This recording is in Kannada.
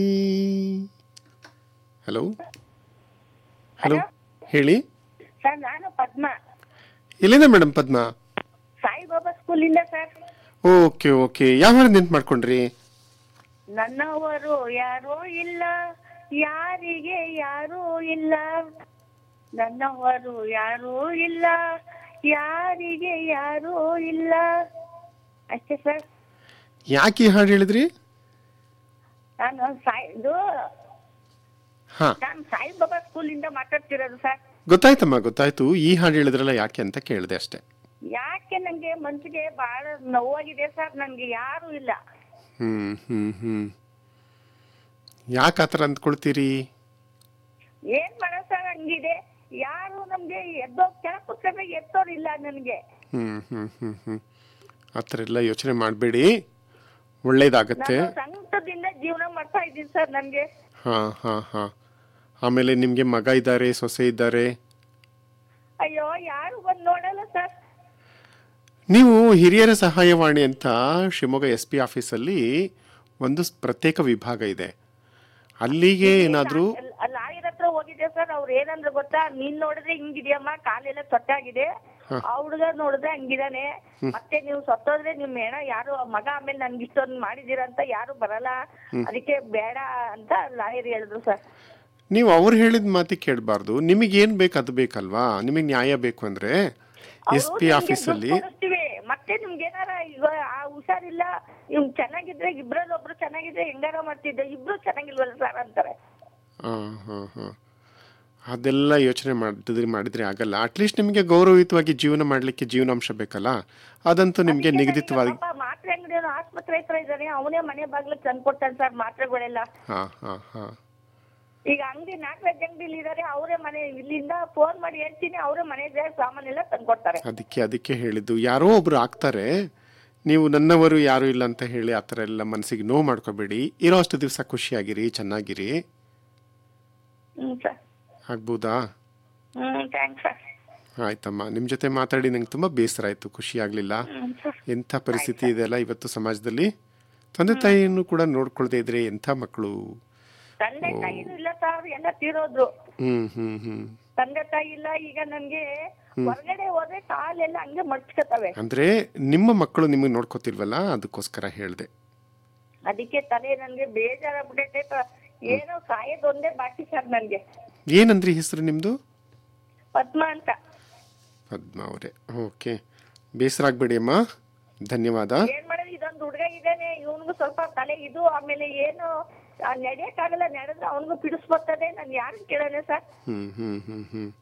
ಹಲೋ ಹಲೋ ಹೇಳಿ ಸರ್ ನಾನು ಪದ್ಮ ಎಲ್ಲಿಂದ ಮೇಡಮ್ ಪದ್ಮ ಸಾಯಿಬಾಬಾ ಸ್ಕೂಲಿಂದ ಸರ್ ಓಕೆ ಓಕೆ ಯಾವ ನೆನ್ಪು ಮಾಡ್ಕೊಂಡ್ರಿ ನನ್ನವರು ಯಾರೂ ಇಲ್ಲ ಯಾರಿಗೆ ಯಾರೂ ಇಲ್ಲ ನನ್ನವರು ಯಾರೂ ಇಲ್ಲ ಯಾರಿಗೆ ಯಾರೂ ಇಲ್ಲ ಅಷ್ಟೇ ಸರ್ ಯಾಕೆ ಈ ಹಾಡು ಹೇಳಿದ್ರಿ ನಾನು ಸಾಯಿ ಇದು ಹಾ ನಾನು ಸಾಯಿಬಾಬಾ ಸ್ಕೂಲಿಂದ ಮಾತಾಡ್ತಿರೋದು ಸರ್ ಗೊತ್ತಾಯ್ತಮ್ಮ ಗೊತ್ತಾಯ್ತು ಈ ಹಾಡು ಹೇಳಿದ್ರಲ್ಲ ಯಾಕೆ ಅಂತ ಕೇಳಿದೆ ಅಷ್ಟೇ ಯಾಕೆ ನಂಗೆ ಮನ್ಸಿಗೆ ಬಹಳ ನೋವಾಗಿದೆ ಸರ್ ನನ್ಗೆ ಯಾರು ಇಲ್ಲ ಹ್ಮ್ ಹ್ಮ್ ಹ್ಮ್ ಯಾಕೆ ಆ ಥರ ಅಂದ್ಕೊಳ್ತೀರಿ ಏನ್ ಮಾಡೋ ಸರ್ ಹಂಗಿದೆ ಯಾರು ನಮ್ಗೆ ಎದ್ದೋ ಕೆಳ ಕೂತ್ಕೊಂಡ್ರೆ ಎತ್ತೋರು ಇಲ್ಲ ನನ್ಗೆ ಹ್ಮ್ ಹ್ಮ್ ಹ್ಮ್ ಹ್ಮ್ ಆ ಥರ ಎಲ್ಲ ಯೋಚನೆ ಮಾಡಬೇಡಿ ಒಳ್ಳೇದಾಗತ್ತೆ ನಾನು ಸಂಕಟದಿಂದ ಜೀವನ ಮಾಡ್ತಾ ಇದ್ದೀನಿ ಸರ್ ನನ್ಗೆ ಹಾ ಹಾ ಹಾ ಆಮೇಲೆ ನಿಮಗೆ ಮಗ ಇದ್ದಾರೆ ಸೊಸೆ ಇದ್ದಾರೆ ಅಯ್ಯೋ ಯಾರು ಬಂದ್ ನೋಡಲ್ಲ ಸರ್ ನೀವು ಹಿರಿಯರ ಸಹಾಯವಾಣಿ ಅಂತ ಶಿವಮೊಗ್ಗ ಎಸ್ ಪಿ ಆಫೀಸಲ್ಲಿ ಒಂದು ಸ್- ಪ್ರತ್ಯೇಕ ವಿಭಾಗ ಇದೆ ಅಲ್ಲಿಗೆ ಏನಾದರೂ ಲಾಯರ್ ಹತ್ರ ಹೋಗಿದ್ದೆ ಸರ್ ಅವ್ರು ಏನಂದ್ರೆ ಗೊತ್ತಾ ನೀನ್ ನೋಡಿದ್ರೆ ಹಿಂಗಿದ್ಯಮ್ಮ ಕಾಲೆಲ್ಲ ಸೊಟ್ಟಾಗಿದೆ ಆ ಹುಡುಗ ನೋಡಿದ್ರೆ ಹಂಗಿದಾನೆ ಮತ್ತೆ ನೀವು ಸತ್ತೋದ್ರೆ ನಿಮ್ ಹೆಣ ಯಾರು ಮಗ ಆಮೇಲೆ ನನ್ಗೆ ಇಷ್ಟೊಂದು ಮಾಡಿದೀರ ಅಂತ ಯಾರು ಬರಲ್ಲ ಅದಕ್ಕೆ ಬೇಡ ಅಂತ ಲಾಯರ್ ಹೇಳಿದ್ರು ಸರ್ ನೀವು ಅವ್ರು ಹೇಳಿದ ಮಾತಿಗೆ ಕೇಳಬಾರ್ದು ನಿಮಗೆ ಏನು ಬೇಕು ಅದು ಬೇಕಲ್ವಾ ನಿಮಗೆ ನ್ಯಾಯ ಬೇಕು ಅಂದರೆ ಎಸ್ ಅವ್ರು ಪಿ ನಿಮ್ಗೆ ಆಫೀಸಲ್ಲಿ ದುಡ್ಡು ಕೊಡಿಸ್ತೀವಿ. ಮತ್ತೆ ನಿಮ್ಗೆ ಏನಾರ ಈಗ ಆ ಹುಷಾರಿಲ್ಲ ಇವ್ ಚೆನ್ನಾಗಿದ್ರೆ ಇಬ್ರಲ್ಲಿ ಒಬ್ರು ಚೆನ್ನಾಗಿದ್ರೆ ಹೆಂಗಾರ ಮಾಡ್ತಿದ್ದೆ ಇಬ್ರು ಚೆನ್ನಾಗಿಲ್ವಲ್ಲ ಸರ್ ಅಂತಾರೆ ಹಾಂ ಹಾಂ ಹಾಂ ಅದೆಲ್ಲ ಯೋಚನೆ ಮಾಡಿದ್ರೆ ಮಾಡಿದರೆ ಆಗಲ್ಲ ಅಟ್ಲೀಸ್ಟ್ ನಿಮಗೆ ಗೌರವಯುತವಾಗಿ ಜೀವನ ಮಾಡಲಿಕ್ಕೆ ಜೀವನಾಂಶ ಬೇಕಲ್ಲ ಅದಂತೂ ನಿಮಗೆ ನಿಗದಿತವಾಗಿ ಪಾಪ ಮಾತ್ರೆ ಅಂಗಡಿಯವನು ಆಸ್ಪತ್ರೆ ಹತ್ರ ಇದ್ದಾನೆ ಅವನೇ ಮನೆ ಬಾಗ್ಲಿಗೆ ತಂದು ಕೊಡ್ತಾನೆ ಸರ್ ಮಾತ್ರೆಗಳೆಲ್ಲ ಹಾಂ ಹಾಂ ಹಾಂ ಈಗ ಅಂಗಡಿ ನಾಲ್ಕು ವೆಜ್ ಅಂಗಡಿಲಿ ಇದಾರೆ ಅವರೇ ಮನೆ ಇಲ್ಲಿಂದ ಫೋನ್ ಮಾಡಿ ಹೇಳ್ತೀನಿ ಅವರೇ ಮನೆಗೆ ಸಾಮಾನೆಲ್ಲ ತಂದು ಕೊಡ್ತಾರೆ ಅದಕ್ಕೆ ಅದಕ್ಕೆ ಹೇಳಿದ್ದು ಯಾರೋ ಒಬ್ರು ಆಗ್ತಾರೆ ನೀವು ನನ್ನವರು ಯಾರು ಇಲ್ಲ ಅಂತ ಹೇಳಿ ಆ ಥರ ಎಲ್ಲ ಮನಸ್ಸಿಗೆ ನೋವು ಮಾಡ್ಕೋಬೇಡಿ ಇರೋ ಅಷ್ಟು ದಿವಸ ಖುಷಿಯಾಗಿರಿ ಚೆನ್ನಾಗಿರಿ ಹ್ಮ್ ಸರ್ ಆಗ್ಬೋದಾ ಹ್ಮ್ ಥ್ಯಾಂಕ್ಸ್ ಸರ್ ಆಯ್ತಮ್ಮ ನಿಮ್ಮ ಜೊತೆ ಮಾತಾಡಿ ನಂಗೆ ತುಂಬ ಬೇಸರ ಆಯಿತು ಖುಷಿ ಆಗಲಿಲ್ಲ ಹ್ಮ್ ಸರ್ ಎಂಥ ಪರಿಸ್ಥಿತಿ ಇದೆಯಲ್ಲ ಇವತ್ತು ಸಮಾಜದಲ್ಲಿ ತಂದೆ ತಾಯಿಯನ್ನು ಕೂಡ ನೋಡ್ಕೊಳ್ದೇ ಇದ್ರೆ ಎಂಥ ಮಕ್ಕಳು ತಂದೆ ತಾಯಿನೂ ಇಲ್ಲ ಸರ್ ಎಲ್ಲ ತೀರೋದ್ರು ಹ್ಞೂ ಹ್ಞೂ ಹ್ಞೂ ತಂದೆ ತಾಯಿ ಇಲ್ಲ ಈಗ ನನ್ಗೆ ಹೊರಗಡೆ ಹೋದ್ರೆ ಕಾಲೆಲ್ಲ ಹಂಗೆ ಮಡ್ಚ್ಕೊತವೆ ಅಂದರೆ ನಿಮ್ಮ ಮಕ್ಕಳು ನಿಮಗೆ ನೋಡ್ಕೋತಿಲ್ವಲ್ಲ ಅದಕ್ಕೋಸ್ಕರ ಹೇಳಿದೆ ಅದಕ್ಕೆ ತಲೆ ನನ್ಗೆ ಬೇಜಾರಾಗ್ಬಿಟ್ಟೈತೆ ತ- ಏನೋ ಸಾಯೋದು ಒಂದೇ ಬಾಕಿ ಸರ್ ನನ್ಗೆ ಏನಂದ್ರಿ ಹೆಸರು ನಿಮ್ಮದು ಪದ್ಮ ಅಂತ ಪದ್ಮ ಅವರೇ ಓಕೆ ಬೇಸರ ಆಗಬೇಡಿ ಅಮ್ಮ ಧನ್ಯವಾದ ಏನ್ ಮಾಡೋದು ಇದೊಂದು ಹುಡುಗ ಇದ್ದಾನೆ ಇವನ್ಗೂ ಸ್ವಲ್ಪ ತಲೆ ಇದು ಆಮೇಲೆ ಏನು ನಡೆಯಕ್ಕಾಗಲ್ಲ ನಡೆದ್ರೆ ಅವನಿಗೂ ಪಿಡಿಸ್ಬರ್ತದೆ ನಾನು ಯಾರನ್ನ ಕೇಳೋಣ ಸರ್ ಹ್ಞೂ ಹ್ಞೂ ಹ್ಞೂ ಹ್ಞೂ